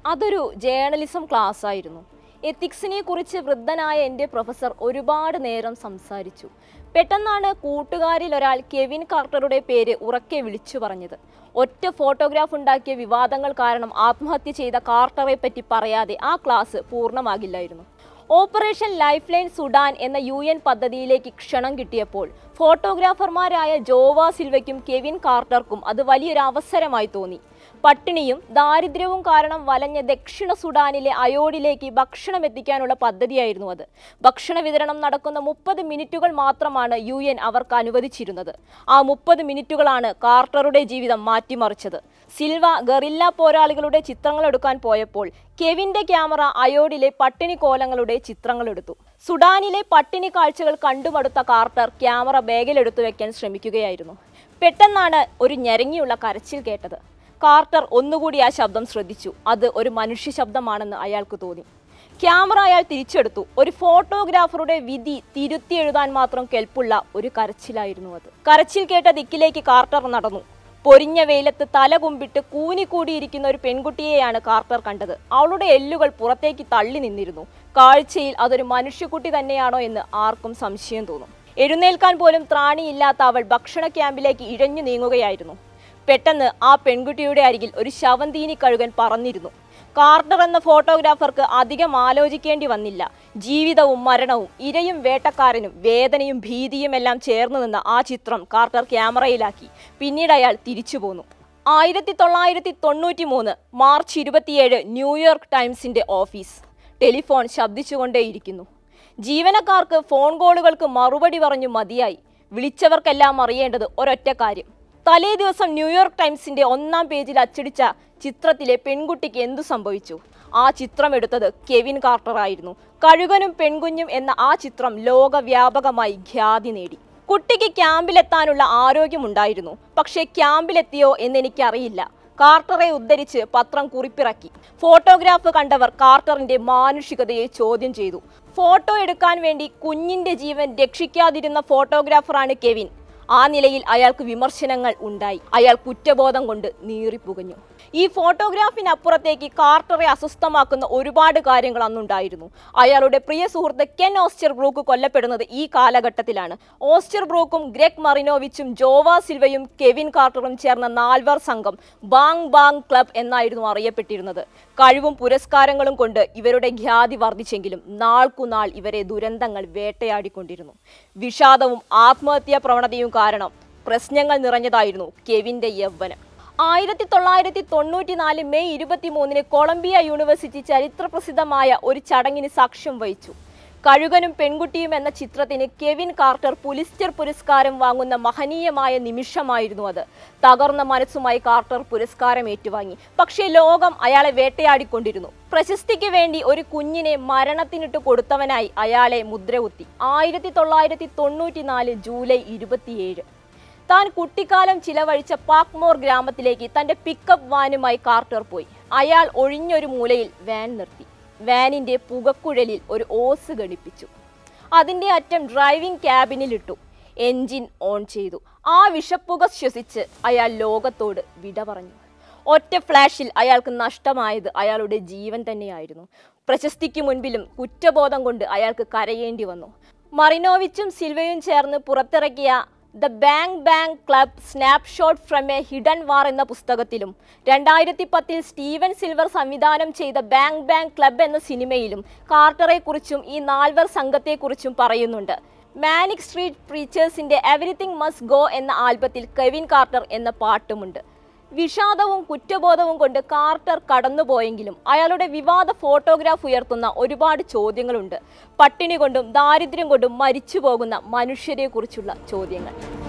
അതൊരു journalism class ആയിരുന്നു എത്തിക്സിനെ കുറിച്ച് വൃദ്ധനായ എൻ്റെ പ്രൊഫസർ ഒരുപാട് നേരം സംസാരിച്ചു പെട്ടെന്നാണ് കൂട്ടുകാരിൽ ഒരാൾ കെവിൻ കാർട്ടറുടെ പേര് ഉറക്കെ വിളിച്ചു പറഞ്ഞത് ഒറ്റ ഫോട്ടോഗ്രാഫ് ഉണ്ടാക്കിയ വിവാദങ്ങൾ കാരണം ആത്മഹത്യ ചെയ്ത കാർട്ടറെ പറ്റി പറയാതെ ആ ക്ലാസ് പൂർണ്ണമാകില്ലായിരുന്നു ഓപ്പറേഷൻ ലൈഫ് ലൈൻ സുഡാൻ എന്ന യു എൻ പദ്ധതിയിലേക്ക് ക്ഷണം കിട്ടിയപ്പോൾ ഫോട്ടോഗ്രാഫർമാരായ ജോവ സിൽവയ്ക്കും കെവിൻ കാർട്ടർക്കും അത് വലിയൊരു അവസരമായി തോന്നി പട്ടിണിയും ദാരിദ്ര്യവും കാരണം വലഞ്ഞ ദക്ഷിണ സുഡാനിലെ അയോഡിലേക്ക് ഭക്ഷണം എത്തിക്കാനുള്ള പദ്ധതിയായിരുന്നു അത് ഭക്ഷണ വിതരണം നടക്കുന്ന മുപ്പത് മിനിറ്റുകൾ മാത്രമാണ് യു എൻ അവർക്ക് അനുവദിച്ചിരുന്നത് ആ മുപ്പത് മിനിറ്റുകളാണ് കാർട്ടറുടെ ജീവിതം മാറ്റിമറിച്ചത് സിൽവ ഗറില്ല പോരാളികളുടെ ചിത്രങ്ങൾ എടുക്കാൻ പോയപ്പോൾ കെവിന്റെ ക്യാമറ അയോഡിലെ പട്ടിണി കോലങ്ങളുടെ ചിത്രങ്ങളെടുത്തു സുഡാനിലെ പട്ടിണി കാഴ്ചകൾ കണ്ടുമടുത്ത കാർട്ടർ ക്യാമറ ബാഗിലെടുത്തു വെക്കാൻ ശ്രമിക്കുകയായിരുന്നു പെട്ടെന്നാണ് ഒരു ഞെരങ്ങിയുള്ള കരച്ചിൽ കേട്ടത് കാർട്ടർ ഒന്നുകൂടി ആ ശബ്ദം ശ്രദ്ധിച്ചു അത് ഒരു മനുഷ്യ ശബ്ദമാണെന്ന് അയാൾക്ക് തോന്നി ക്യാമറ അയാൾ തിരിച്ചെടുത്തു ഒരു ഫോട്ടോഗ്രാഫറുടെ വിധി തിരുത്തി എഴുതാൻ മാത്രം കെൽപ്പുള്ള ഒരു കരച്ചിലായിരുന്നു അത് കരച്ചിൽ കേട്ട ദിക്കിലേക്ക് കാർട്ടർ നടന്നു പൊരിഞ്ഞ വെയിലത്ത് തല കുമ്പിട്ട് കൂനിക്കൂടിയിരിക്കുന്ന ഒരു പെൺകുട്ടിയെയാണ് കാർട്ടർ കണ്ടത് അവളുടെ എല്ലുകൾ പുറത്തേക്ക് തള്ളി നിന്നിരുന്നു കാഴ്ചയിൽ അതൊരു മനുഷ്യക്കുട്ടി തന്നെയാണോ എന്ന് ആർക്കും സംശയം തോന്നും എഴുന്നേൽക്കാൻ പോലും ത്രാണിയില്ലാത്ത അവൾ ഭക്ഷണ ക്യാമ്പിലേക്ക് ഇഴഞ്ഞു നീങ്ങുകയായിരുന്നു പെട്ടെന്ന് ആ പെൺകുട്ടിയുടെ അരികിൽ ഒരു ശവന്തീനി കഴുകൻ പറന്നിരുന്നു കാർട്ടർ എന്ന ഫോട്ടോഗ്രാഫർക്ക് അധികം ആലോചിക്കേണ്ടി വന്നില്ല ജീവിതവും മരണവും ഇരയും വേട്ടക്കാരനും വേദനയും ഭീതിയും എല്ലാം ചേർന്ന് നിന്ന ആ ചിത്രം കാർട്ടർ ക്യാമറയിലാക്കി പിന്നീട് അയാൾ തിരിച്ചു പോന്നു ആയിരത്തി തൊള്ളായിരത്തി തൊണ്ണൂറ്റി മൂന്ന് മാർച്ച് ഇരുപത്തിയേഴ് ന്യൂയോർക്ക് ടൈംസിന്റെ ഓഫീസ് ടെലിഫോൺ ശബ്ദിച്ചുകൊണ്ടേയിരിക്കുന്നു ജീവനക്കാർക്ക് ഫോൺ കോളുകൾക്ക് മറുപടി പറഞ്ഞു മതിയായി വിളിച്ചവർക്കെല്ലാം അറിയേണ്ടത് ഒരൊറ്റ കാര്യം തലേ ദിവസം ന്യൂയോർക്ക് ടൈംസിന്റെ ഒന്നാം പേജിൽ അച്ചടിച്ച ചിത്രത്തിലെ പെൺകുട്ടിക്ക് എന്തു സംഭവിച്ചു ആ ചിത്രം എടുത്തത് കെവിൻ കാർട്ടർ ആയിരുന്നു കഴുകനും പെൺകുഞ്ഞും എന്ന ആ ചിത്രം ലോകവ്യാപകമായി ഖ്യാതി നേടി കുട്ടിക്ക് ക്യാമ്പിലെത്താനുള്ള ആരോഗ്യമുണ്ടായിരുന്നു പക്ഷേ ക്യാമ്പിലെത്തിയോ എന്നെനിക്കറിയില്ല കാർട്ടറെ ഉദ്ധരിച്ച് പത്രം കുറിപ്പിറക്കി ഫോട്ടോഗ്രാഫ് കണ്ടവർ കാർട്ടറിന്റെ മാനുഷികതയെ ചോദ്യം ചെയ്തു ഫോട്ടോ എടുക്കാൻ വേണ്ടി കുഞ്ഞിന്റെ ജീവൻ രക്ഷിക്കാതിരുന്ന ഫോട്ടോഗ്രാഫറാണ് കെവിൻ ആ നിലയിൽ അയാൾക്ക് വിമർശനങ്ങൾ ഉണ്ടായി അയാൾ കുറ്റബോധം കൊണ്ട് നീറിപ്പുകഞ്ഞു ഈ ഫോട്ടോഗ്രാഫിനപ്പുറത്തേക്ക് കാർട്ടറെ അസ്വസ്ഥമാക്കുന്ന ഒരുപാട് കാര്യങ്ങൾ അന്നുണ്ടായിരുന്നു അയാളുടെ പ്രിയ സുഹൃത്ത് കെൻ ഓസ്റ്റർ ബ്രൂക്ക് കൊല്ലപ്പെടുന്നത് ഈ കാലഘട്ടത്തിലാണ് ഓസ്റ്റർ ബ്രൂക്കും ഗ്രെഗ് മറിനോവിച്ചും ജോവ സിൽവയും കെവിൻ കാർട്ടറും ചേർന്ന നാൽവർ സംഘം ബാങ് ബാങ് ക്ലബ് എന്നായിരുന്നു അറിയപ്പെട്ടിരുന്നത് കഴിവും പുരസ്കാരങ്ങളും കൊണ്ട് ഇവരുടെ ഖ്യാതി വർദ്ധിച്ചെങ്കിലും നാൾക്കുനാൾ ഇവരെ ദുരന്തങ്ങൾ വേട്ടയാടിക്കൊണ്ടിരുന്നു വിഷാദവും ആത്മഹത്യാ പ്രവണതയും കാരണം പ്രശ്നങ്ങൾ നിറഞ്ഞതായിരുന്നു കെവിന്റെ യൗവനം ആയിരത്തി തൊള്ളായിരത്തി തൊണ്ണൂറ്റി നാല് മെയ് ഇരുപത്തി മൂന്നിന് കൊളംബിയ യൂണിവേഴ്സിറ്റി ചരിത്രപ്രസിദ്ധമായ ഒരു ചടങ്ങിന് സാക്ഷ്യം വഹിച്ചു കഴുകനും പെൺകുട്ടിയും എന്ന ചിത്രത്തിന് കെവിൻ കാർട്ടർ പുലിസ്റ്റർ പുരസ്കാരം വാങ്ങുന്ന മഹനീയമായ നിമിഷമായിരുന്നു അത് തകർന്ന മനസ്സുമായി കാർട്ടർ പുരസ്കാരം ഏറ്റുവാങ്ങി പക്ഷേ ലോകം അയാളെ വേട്ടയാടിക്കൊണ്ടിരുന്നു പ്രശസ്തിക്ക് വേണ്ടി ഒരു കുഞ്ഞിനെ മരണത്തിനിട്ട് കൊടുത്തവനായി അയാളെ മുദ്രകുത്തി ആയിരത്തി തൊള്ളായിരത്തി തൊണ്ണൂറ്റി നാല് ജൂലൈ ഇരുപത്തിയേഴ് താൻ കുട്ടിക്കാലം ചിലവഴിച്ച പാക്മോർ ഗ്രാമത്തിലേക്ക് തന്റെ പിക്കപ്പ് വാനുമായി കാർട്ടർ പോയി അയാൾ ഒഴിഞ്ഞൊരു മൂലയിൽ വാൻ നിർത്തി വാനിന്റെ പുകക്കുഴലിൽ ഒരു ഓസ് ഘടിപ്പിച്ചു അതിന്റെ അറ്റം ഡ്രൈവിംഗ് ക്യാബിനിലിട്ടു എൻജിൻ ഓൺ ചെയ്തു ആ വിഷപ്പുക ശ്വസിച്ച് അയാൾ ലോകത്തോട് വിട പറഞ്ഞു ഒറ്റ ഫ്ലാഷിൽ അയാൾക്ക് നഷ്ടമായത് അയാളുടെ ജീവൻ തന്നെയായിരുന്നു പ്രശസ്തിക്ക് മുൻപിലും കുറ്റബോധം കൊണ്ട് അയാൾക്ക് കരയേണ്ടി വന്നു മറിനോവിച്ചും സിൽവയും ചേർന്ന് പുറത്തിറക്കിയ the bang bang club snapshot from a hidden war എന്ന പുസ്തകത്തിലും രണ്ടായിരത്തി പത്തിൽ സ്റ്റീവൻ സിൽവർ സംവിധാനം ചെയ്ത ബാങ് ബാങ് ക്ലബ് എന്ന സിനിമയിലും കാർട്ടറെക്കുറിച്ചും ഈ നാൽവർ സംഘത്തെക്കുറിച്ചും പറയുന്നുണ്ട് മാനിക് സ്ട്രീറ്റ് പ്രീച്ചേഴ്സിന്റെ എവറിത്തിങ് മസ്റ്റ് ഗോ എന്ന ആൽബത്തിൽ കെവിൻ കാർട്ടർ എന്ന പാട്ടുമുണ്ട് വിഷാദവും കുറ്റബോധവും കൊണ്ട് കാർട്ടർ കടന്നുപോയെങ്കിലും അയാളുടെ വിവാദ ഫോട്ടോഗ്രാഫ് ഉയർത്തുന്ന ഒരുപാട് ചോദ്യങ്ങളുണ്ട് പട്ടിണി കൊണ്ടും ദാരിദ്ര്യം കൊണ്ടും മരിച്ചു പോകുന്ന മനുഷ്യരെക്കുറിച്ചുള്ള ചോദ്യങ്ങൾ